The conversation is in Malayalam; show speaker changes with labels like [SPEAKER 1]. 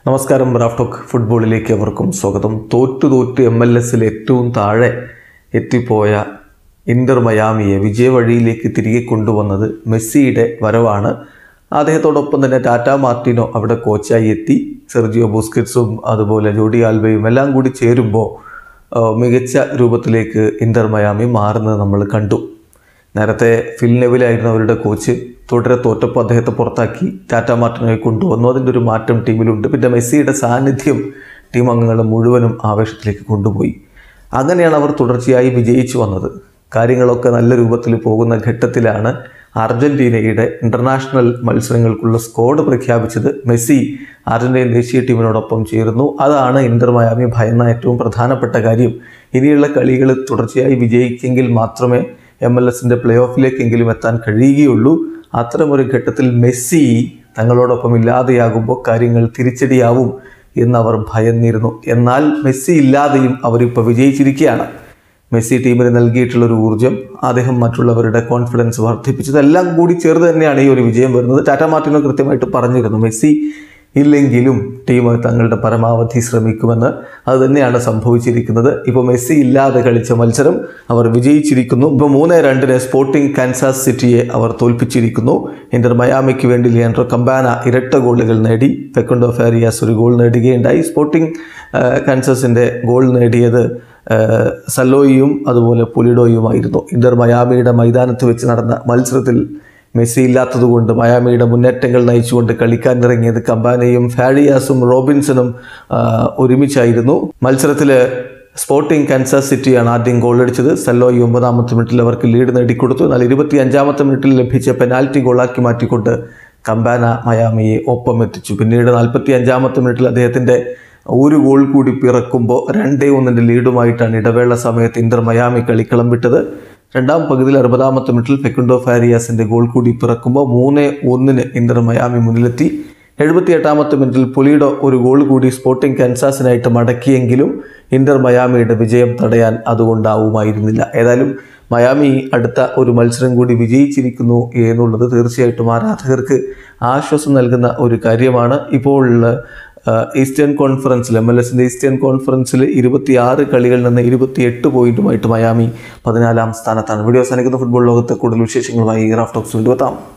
[SPEAKER 1] നമസ്കാരം റാഫ്ടോക്ക് ഫുട്ബോളിലേക്ക് അവർക്കും സ്വാഗതം തോറ്റു തോറ്റ് എം എൽ എസിൽ ഏറ്റവും താഴെ എത്തിപ്പോയ ഇന്റർ മയാമിയെ വിജയവഴിയിലേക്ക് തിരികെ കൊണ്ടുവന്നത് മെസ്സിയുടെ വരവാണ് അദ്ദേഹത്തോടൊപ്പം തന്നെ ടാറ്റ മാർട്ടിനോ അവിടെ കോച്ചായി എത്തി സെർജിയോ ബുസ്കിറ്റ്സും അതുപോലെ ജോഡി ആൽബയും എല്ലാം കൂടി ചേരുമ്പോൾ ആ, മികച്ച രൂപത്തിലേക്ക് ഇന്റർ മയാമി മാറുന്നത് നമ്മൾ കണ്ടു നേരത്തെ ഫിൽ നെവിലായിരുന്നു അവരുടെ കോച്ച് തുടരെ തോറ്റപ്പോൾ അദ്ദേഹത്തെ പുറത്താക്കി ടാറ്റ മാർട്ടിനെ കൊണ്ടുവന്നു അതിൻ്റെ ഒരു മാറ്റം ടീമിലുണ്ട് പിന്നെ മെസ്സിയുടെ സാന്നിധ്യം ടീം അംഗങ്ങളെ മുഴുവനും ആവേശത്തിലേക്ക് കൊണ്ടുപോയി അങ്ങനെയാണ് അവർ തുടർച്ചയായി വിജയിച്ചു വന്നത് കാര്യങ്ങളൊക്കെ നല്ല രൂപത്തിൽ പോകുന്ന ഘട്ടത്തിലാണ് അർജന്റീനയുടെ ഇൻ്റർനാഷണൽ മത്സരങ്ങൾക്കുള്ള സ്ക്വാഡ് പ്രഖ്യാപിച്ചത് മെസ്സി അർജന്റീൻ ദേശീയ ടീമിനോടൊപ്പം ചേരുന്നു അതാണ് ഇന്റർ മയാമി ഭയന്ന ഏറ്റവും പ്രധാനപ്പെട്ട കാര്യം ഇനിയുള്ള കളികൾ തുടർച്ചയായി വിജയിക്കെങ്കിൽ മാത്രമേ എം എൽ എസിൻ്റെ പ്ലേ ഓഫിലേക്കെങ്കിലും എത്താൻ കഴിയുകയുള്ളൂ അത്തരമൊരു ഘട്ടത്തിൽ മെസ്സി തങ്ങളോടൊപ്പം ഇല്ലാതെയാകുമ്പോൾ കാര്യങ്ങൾ തിരിച്ചടിയാവും എന്നവർ ഭയന്നിരുന്നു എന്നാൽ മെസ്സി ഇല്ലാതെയും അവരിപ്പോൾ വിജയിച്ചിരിക്കുകയാണ് മെസ്സി ടീമിന് നൽകിയിട്ടുള്ള ഒരു ഊർജ്ജം അദ്ദേഹം മറ്റുള്ളവരുടെ കോൺഫിഡൻസ് വർദ്ധിപ്പിച്ചതെല്ലാം കൂടി ചേർന്ന് തന്നെയാണ് ഈ ഒരു വിജയം വരുന്നത് ടാറ്റ മാർട്ടിനോ കൃത്യമായിട്ട് പറഞ്ഞിരുന്നു മെസ്സി ഇല്ലെങ്കിലും ടീം തങ്ങളുടെ പരമാവധി ശ്രമിക്കുമെന്ന് അത് തന്നെയാണ് സംഭവിച്ചിരിക്കുന്നത് ഇപ്പോൾ മെസ്സി ഇല്ലാതെ കളിച്ച മത്സരം അവർ വിജയിച്ചിരിക്കുന്നു ഇപ്പോൾ മൂന്ന് രണ്ടിന് സ്പോർട്ടിംഗ് കാൻസാസ് സിറ്റിയെ അവർ തോൽപ്പിച്ചിരിക്കുന്നു ഇന്റർ മയാമിക്ക് വേണ്ടി ലിയാൻഡ്രോ കമ്പാന ഇരട്ട ഗോളുകൾ നേടി ഫെക്കുണ്ടോ ഫാരിയാസ് ഒരു ഗോൾ നേടുകയുണ്ടായി സ്പോർട്ടിംഗ് ആ, കാൻസാസിൻ്റെ ഗോൾ നേടിയത് ആ, സലോയിയും അതുപോലെ പുലിഡോയുമായിരുന്നു ഇന്റർ മയാമിയുടെ മൈതാനത്ത് വെച്ച് നടന്ന മത്സരത്തിൽ മെസ്സി ഇല്ലാത്തതുകൊണ്ട് മയാമിയുടെ മുന്നേറ്റങ്ങൾ നയിച്ചുകൊണ്ട് കളിക്കാനിറങ്ങിയത് കമ്പാനയും ഫാഡിയാസും റോബിൻസണും ആ, ഒരുമിച്ചായിരുന്നു മത്സരത്തിൽ സ്പോർട്ടിംഗ് കാൻസാസ് സിറ്റിയാണ് ആദ്യം ഗോളടിച്ചത് സല്ലോയി ഒമ്പതാമത്തെ മിനിറ്റിൽ അവർക്ക് ലീഡ് നേടിക്കൊടുത്തു എന്നാൽ ഇരുപത്തി അഞ്ചാമത്തെ മിനിറ്റിൽ ലഭിച്ച പെനാൽറ്റി ഗോളാക്കി മാറ്റിക്കൊണ്ട് കമ്പാന മയാമിയെ ഒപ്പം എത്തിച്ചു പിന്നീട് നാൽപ്പത്തി അഞ്ചാമത്തെ മിനിറ്റിൽ അദ്ദേഹത്തിൻ്റെ ഒരു ഗോൾ കൂടി പിറക്കുമ്പോൾ രണ്ടേ ഒന്നിൻ്റെ ലീഡുമായിട്ടാണ് ഇടവേള സമയത്ത് ഇന്റർ മയാമി കളിക്കളം വിട്ടത് രണ്ടാം പകുതിയിൽ അറുപതാമത്തെ മിനിറ്റിൽ ഫെക്കുണ്ടോ ഫാരിയാസിന്റെ ഗോൾ കൂടി പിറക്കുമ്പോൾ മൂന്ന് ഒന്നിന് ഇന്റർ മയാമി മുന്നിലെത്തി എഴുപത്തി എട്ടാമത്തെ മിനിറ്റിൽ പുലിയുടെ ഒരു ഗോൾ കൂടി സ്പോർട്ടിംഗ് കാൻസാസിനായിട്ട് മടക്കിയെങ്കിലും ഇന്റർ മയാമിയുടെ വിജയം തടയാൻ അതുകൊണ്ടാവുമായിരുന്നില്ല ഏതായാലും മയാമി അടുത്ത ഒരു മത്സരം കൂടി വിജയിച്ചിരിക്കുന്നു എന്നുള്ളത് തീർച്ചയായിട്ടും ആരാധകർക്ക് ആശ്വാസം നൽകുന്ന ഒരു കാര്യമാണ് ഇപ്പോൾ ആ, ഈസ്റ്റേൺ കോൺഫറൻസിൽ എം എൽ എസിൻ്റെ ഈസ്റ്റേൺ കോൺഫറൻസിൽ ഇരുപത്തിയാറ് കളികളിൽ നിന്ന് ഇരുപത്തിയെട്ട് പോയിന്റുമായിട്ട് മയാമി പതിനാലാം സ്ഥാനത്താണ് വീഡിയോ അവസാനിക്കുന്ന ഫുട്ബോൾ ലോകത്തെ കൂടുതൽ വിശേഷങ്ങളുമായി റാഫ് ടോക്സ് വീണ്ടും എത്താം